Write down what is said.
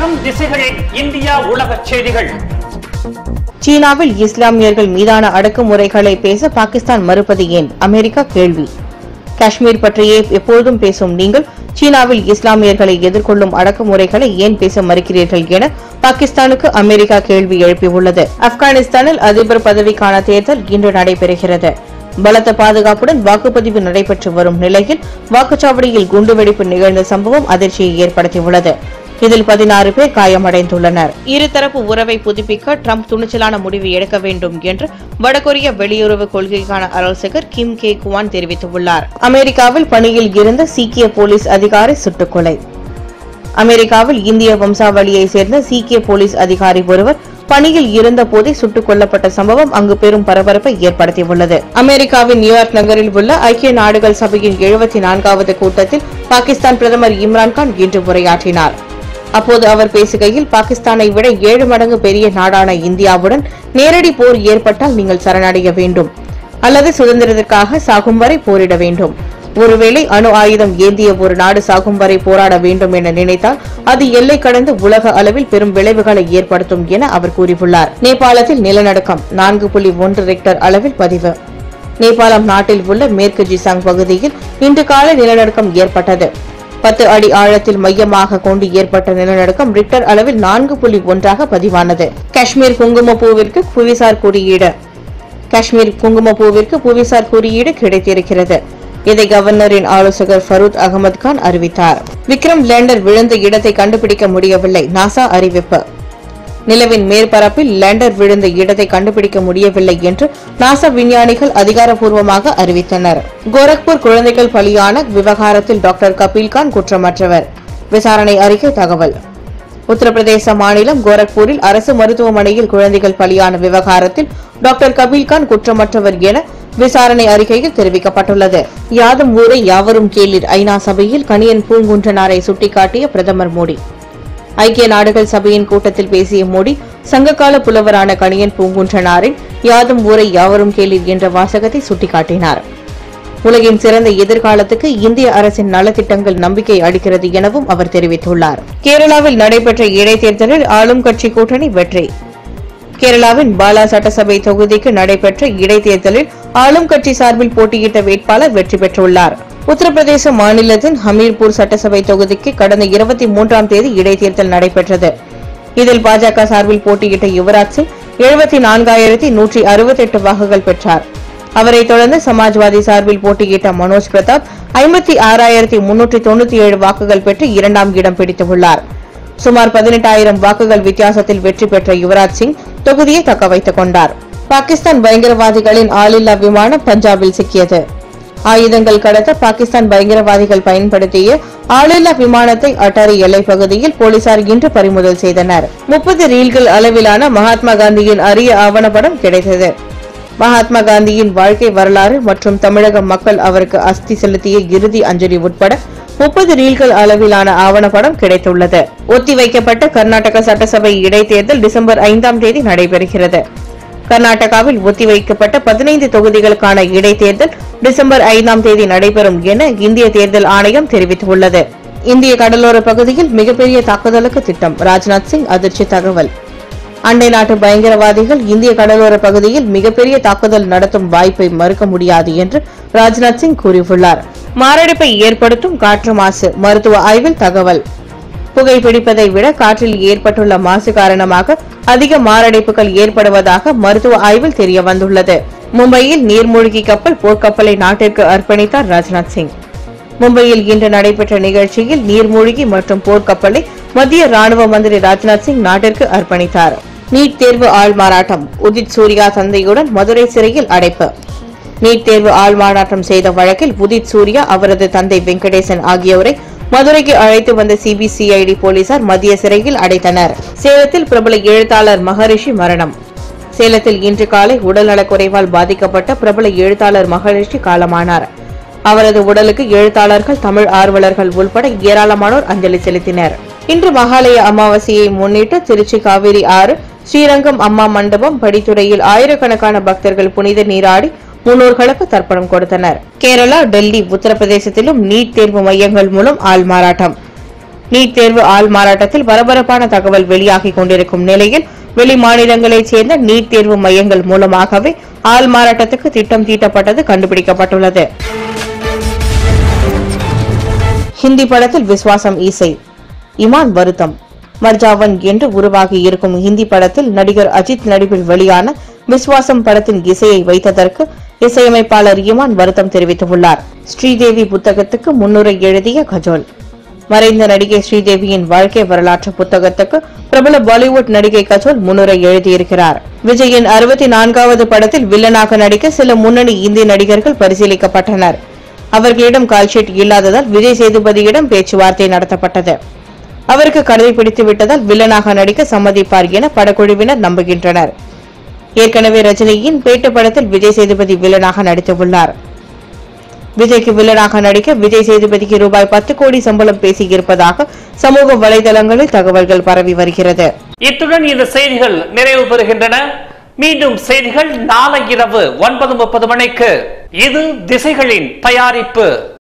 எண்ணும் திசைகளில் இந்தியா உலகச் செய்திகள் சீனாவில் இஸ்லாமியர்கள் மீதான அடக்குமுறைகளை பேச பாகிஸ்தான் மறுப்பது ஏன் அமெரிக்கா கேள்வி காஷ்மீர் பற்றியே எப்பொழுதும் பேசும் நீங்கள் சீனாவில் இஸ்லாமியர்களை எதிர்கொள்ளும் அடக்குமுறைகளை ஏன் பேச மறுக்கிறீர்கள் என பாகிஸ்தானுக்கு அமெரிக்கா கேள்வி எழுப்பியுள்ளது ஆப்கானிஸ்தானில் அதிபர் பதவிக்கான தேர்தல் இன்று நடைபெறுகிறது பலத்த பாதுகாப்புடன் வாக்குப்பதிவு நடைபெற்று வரும் நிலையில் வாக்குச்சாவடியில் குண்டுவெடிப்பு நிகழ்ந்த சம்பவம் அதிர்ச்சியை ஏற்படுத்தியுள்ளது இதில் பதினாறு பேர் காயமடைந்துள்ளனர் இருதரப்பு உறவை புதுப்பிக்க ட்ரம்ப் துணிச்சலான முடிவு எடுக்க வேண்டும் என்று வடகொரிய வெளியுறவு கொள்கைக்கான ஆலோசகர் கிம் கே குவான் தெரிவித்துள்ளார் அமெரிக்காவில் பணியில் இருந்த சீக்கிய போலீஸ் அதிகாரி சுட்டுக்கொலை அமெரிக்காவில் இந்திய வம்சாவளியைச் சேர்ந்த சீக்கிய போலீஸ் அதிகாரி ஒருவர் பணியில் இருந்த போதே சுட்டுக் கொல்லப்பட்ட சம்பவம் அங்கு பெரும் பரபரப்பை ஏற்படுத்தியுள்ளது அமெரிக்காவின் நியூயார்க் நகரில் உள்ள ஐக்கிய நாடுகள் சபையின் எழுபத்தி நான்காவது கூட்டத்தில் பாகிஸ்தான் பிரதமர் இம்ரான்கான் இன்று உரையாற்றினார் அப்போது அவர் பேசுகையில் பாகிஸ்தானை விட ஏழு மடங்கு பெரிய நாடான இந்தியாவுடன் நேரடி போர் ஏற்பட்டால் நீங்கள் சரணடைய வேண்டும் அல்லது சுதந்திரத்திற்காக சாகும் வரை போரிட வேண்டும் ஒருவேளை அணு ஆயுதம் ஏந்திய ஒரு நாடு சாகும் வரை போராட வேண்டும் என நினைத்தால் அது எல்லை கடந்து உலக அளவில் பெரும் விளைவுகளை ஏற்படுத்தும் என அவர் கூறியுள்ளார் நேபாளத்தில் நிலநடுக்கம் நான்கு புள்ளி ஒன்று ரெக்டர் அளவில் பதிவு நேபாளம் நாட்டில் உள்ள மேற்கு ஜிசாங் பகுதியில் இன்று காலை நிலநடுக்கம் ஏற்பட்டது பத்து அடி ஆழத்தில் மையமாக கொண்டு ஏற்பட்ட நிலநடுக்கம் ரிக்டர் அளவில் நான்கு புள்ளி ஒன்றாக பதிவானது காஷ்மீர் குங்குமப்பூவிற்கு புவிசார் குறியீடு காஷ்மீர் குங்குமப்பூவிற்கு புவிசார் குறியீடு கிடைத்திருக்கிறது இதை கவர்னரின் ஆலோசகர் ஃபரூத் அகமது கான் அறிவித்தார் விக்ரம் லேண்டர் விழுந்த இடத்தை கண்டுபிடிக்க முடியவில்லை நாசா அறிவிப்பு நிலவின் மேற்பரப்பில் லேண்டர் விழுந்த இடத்தை கண்டுபிடிக்க முடியவில்லை என்று நாசா விஞ்ஞானிகள் அதிகாரப்பூர்வமாக அறிவித்தனர் கோரக்பூர் குழந்தைகள் பலியான விவகாரத்தில் டாக்டர் கபீல்கான் குற்றமற்றவர் விசாரணை அறிக்கை தகவல் உத்தரப்பிரதேச மாநிலம் கோரக்பூரில் அரசு மருத்துவமனையில் குழந்தைகள் பலியான விவகாரத்தில் டாக்டர் கபீல்கான் குற்றமற்றவர் என விசாரணை அறிக்கையில் தெரிவிக்கப்பட்டுள்ளது யாதும் ஊரை யாவரும் கேளிர் ஐநா சபையில் கணியன் பூங்குன்றனாரை சுட்டிக்காட்டிய பிரதமர் மோடி ஐக்கிய நாடுகள் சபையின் கூட்டத்தில் பேசிய மோடி சங்ககால புலவரான கணியன் பூங்குன்றனாரின் யாதும் ஊரை யாவரும் கேளிர் என்ற வாசகத்தை சுட்டிக்காட்டினார் உலகின் சிறந்த எதிர்காலத்துக்கு இந்திய அரசின் நலத்திட்டங்கள் நம்பிக்கை அளிக்கிறது எனவும் அவர் தெரிவித்துள்ளார் கேரளாவில் நடைபெற்ற இடைத்தேர்தலில் ஆளும் கட்சி கூட்டணி வெற்றி கேரளாவின் பாலா சட்டசபை தொகுதிக்கு நடைபெற்ற இடைத்தேர்தலில் ஆளும் கட்சி சார்பில் போட்டியிட்ட வேட்பாளர் வெற்றி பெற்றுள்ளார் உத்தரப்பிரதேச மாநிலத்தின் ஹமீர்பூர் சட்டசபை தொகுதிக்கு கடந்த இருபத்தி மூன்றாம் தேதி இடைத்தேர்தல் நடைபெற்றது இதில் பாஜக சார்பில் போட்டியிட்ட யுவராஜ் சிங் எழுபத்தி நான்காயிரத்தி நூற்றி அறுபத்தெட்டு வாக்குகள் பெற்றார் அவரைத் தொடர்ந்து சமாஜ்வாதி சார்பில் போட்டியிட்ட மனோஜ் பிரதாப் ஐம்பத்தி ஆறாயிரத்தி முன்னூற்றி தொண்ணூத்தி ஏழு வாக்குகள் பெற்று இரண்டாம் இடம் பிடித்துள்ளார் சுமார் பதினெட்டாயிரம் வாக்குகள் வித்தியாசத்தில் வெற்றி பெற்ற யுவராஜ் சிங் தொகுதியை தக்க வைத்துக் கொண்டார் பாகிஸ்தான் பயங்கரவாதிகளின் ஆளில்லா விமானம் பஞ்சாபில் சிக்கியது ஆயுதங்கள் கடத்த பாகிஸ்தான் பயங்கரவாதிகள் பயன்படுத்திய ஆளில்லா விமானத்தை அட்டாரி எல்லைப் பகுதியில் போலீசார் இன்று பறிமுதல் செய்தனர் முப்பது ரீல்கள் அளவிலான மகாத்மா காந்தியின் அரிய ஆவணப்படம் கிடைத்தது மகாத்மா காந்தியின் வாழ்க்கை வரலாறு மற்றும் தமிழக மக்கள் அவருக்கு அஸ்தி செலுத்திய இறுதி அஞ்சலி உட்பட முப்பது ரீல்கள் அளவிலான ஆவணப்படம் கிடைத்துள்ளது ஒத்திவைக்கப்பட்ட கர்நாடக சட்டசபை இடைத்தேர்தல் டிசம்பர் ஐந்தாம் தேதி நடைபெறுகிறது கர்நாடகாவில் ஒத்திவைக்கப்பட்ட பதினைந்து தொகுதிகளுக்கான இடைத்தேர்தல் டிசம்பர் ஐந்தாம் தேதி நடைபெறும் என இந்திய தேர்தல் ஆணையம் தெரிவித்துள்ளது இந்திய கடலோர பகுதியில் மிகப்பெரிய தாக்குதலுக்கு திட்டம் ராஜ்நாத் சிங் அதிர்ச்சி தகவல் அண்டை நாட்டு பயங்கரவாதிகள் இந்திய கடலோர பகுதியில் மிகப்பெரிய தாக்குதல் நடத்தும் வாய்ப்பை மறுக்க முடியாது என்று ராஜ்நாத் சிங் கூறியுள்ளார் மாரடைப்பை ஏற்படுத்தும் காற்று மாசு மருத்துவ ஆய்வில் தகவல் புகைப்பிடிப்பதை விட காற்றில் ஏற்பட்டுள்ள மாசு காரணமாக அதிக மாரடைப்புகள் ஏற்படுவதாக மருத்துவ ஆய்வில் தெரிய வந்துள்ளது மும்பையில் நீர்மூழ்கி கப்பல் போர்க்கப்பலை நாட்டிற்கு அர்ப்பணித்தார் ராஜ்நாத் சிங் மும்பையில் இன்று நடைபெற்ற நிகழ்ச்சியில் நீர்மூழ்கி மற்றும் போர்க்கப்பலை மத்திய ராணுவ மந்திரி ராஜ்நாத் சிங் நாட்டிற்கு அர்ப்பணித்தார் நீட் தேர்வு ஆள் மாறாட்டம் உதித் சூர்யா தந்தையுடன் மதுரை சிறையில் அடைப்பு நீட் தேர்வு ஆள் மாறாட்டம் செய்த வழக்கில் உதித் சூர்யா அவரது தந்தை வெங்கடேசன் ஆகியோரை மதுரைக்கு அழைத்து வந்த சிபிசிஐடி போலீசார் மத்திய சிறையில் அடைத்தனர் சேலத்தில் பிரபல எழுத்தாளர் மகரிஷி மரணம் சேலத்தில் இன்று காலை உடல்நலக்குறைவால் பாதிக்கப்பட்ட பிரபல எழுத்தாளர் மகரிஷி காலமானார் அவரது உடலுக்கு எழுத்தாளர்கள் தமிழ் ஆர்வலர்கள் உள்பட ஏராளமானோர் அஞ்சலி செலுத்தினர் இன்று மகாலய அமாவாசையை முன்னிட்டு திருச்சி காவிரி ஆறு ஸ்ரீரங்கம் அம்மா மண்டபம் படித்துறையில் ஆயிரக்கணக்கான பக்தர்கள் புனித நீராடி முன்னோர்களுக்கு தர்ப்பணம் கொடுத்தனர் கேரளா டெல்லி உத்தரப்பிரதேசத்திலும் நீட் தேர்வு மையங்கள் மூலம் ஆள் மாறாட்டம் நீட் தேர்வு ஆள் மாறாட்டத்தில் பரபரப்பான தகவல் வெளியாகிக் கொண்டிருக்கும் நிலையில் வெளி மாநிலங்களைச் சேர்ந்த நீட் தேர்வு மையங்கள் மூலமாகவே ஆள் மாறாட்டத்துக்கு திட்டம் தீட்டப்பட்டது கண்டுபிடிக்கப்பட்டுள்ளது ஹிந்தி படத்தில் விஸ்வாசம் இசை இமான் வருத்தம் மர்ஜாவன் என்று உருவாகி இருக்கும் ஹிந்தி படத்தில் நடிகர் அஜித் நடிப்பில் வெளியான விஸ்வாசம் படத்தின் இசையை வைத்ததற்கு இசையமைப்பாளர் இமான் வருத்தம் தெரிவித்துள்ளார் ஸ்ரீதேவி புத்தகத்துக்கு முன்னுரை எழுதிய கஜோல் மறைந்த நடிகை ஸ்ரீதேவியின் வாழ்க்கை வரலாற்று புத்தகத்துக்கு பிரபல பாலிவுட் நடிகை கஜோல் முன்னுரை எழுதியிருக்கிறார் விஜயின் அறுபத்தி நான்காவது படத்தில் வில்லனாக நடிக்க சில முன்னணி இந்திய நடிகர்கள் பரிசீலிக்கப்பட்டனர் அவர்களிடம் கால்ஷீட் இல்லாததால் விஜய் சேதுபதியிடம் பேச்சுவார்த்தை நடத்தப்பட்டது அவருக்கு கருதை பிடித்து விட்டதால் வில்லனாக நடிக்க சம்மதிப்பார் என படக்குழுவினர் நம்புகின்றனர் ஏற்கனவே ரஜினியின் பேட்டு படத்தில் விஜய் சேதுபதி வில்லனாக நடித்துள்ளார் விஜய்க்கு வில்லனாக நடிக்க விஜய் சேதுபதிக்கு ரூபாய் பத்து கோடி சம்பளம் பேசியிருப்பதாக சமூக வலைதளங்களில் தகவல்கள் பரவி வருகிறது இத்துடன் இந்த செய்திகள் நிறைவு பெறுகின்றன மீண்டும் செய்திகள் நாளை இரவு ஒன்பது முப்பது மணிக்கு இது திசைகளின் தயாரிப்பு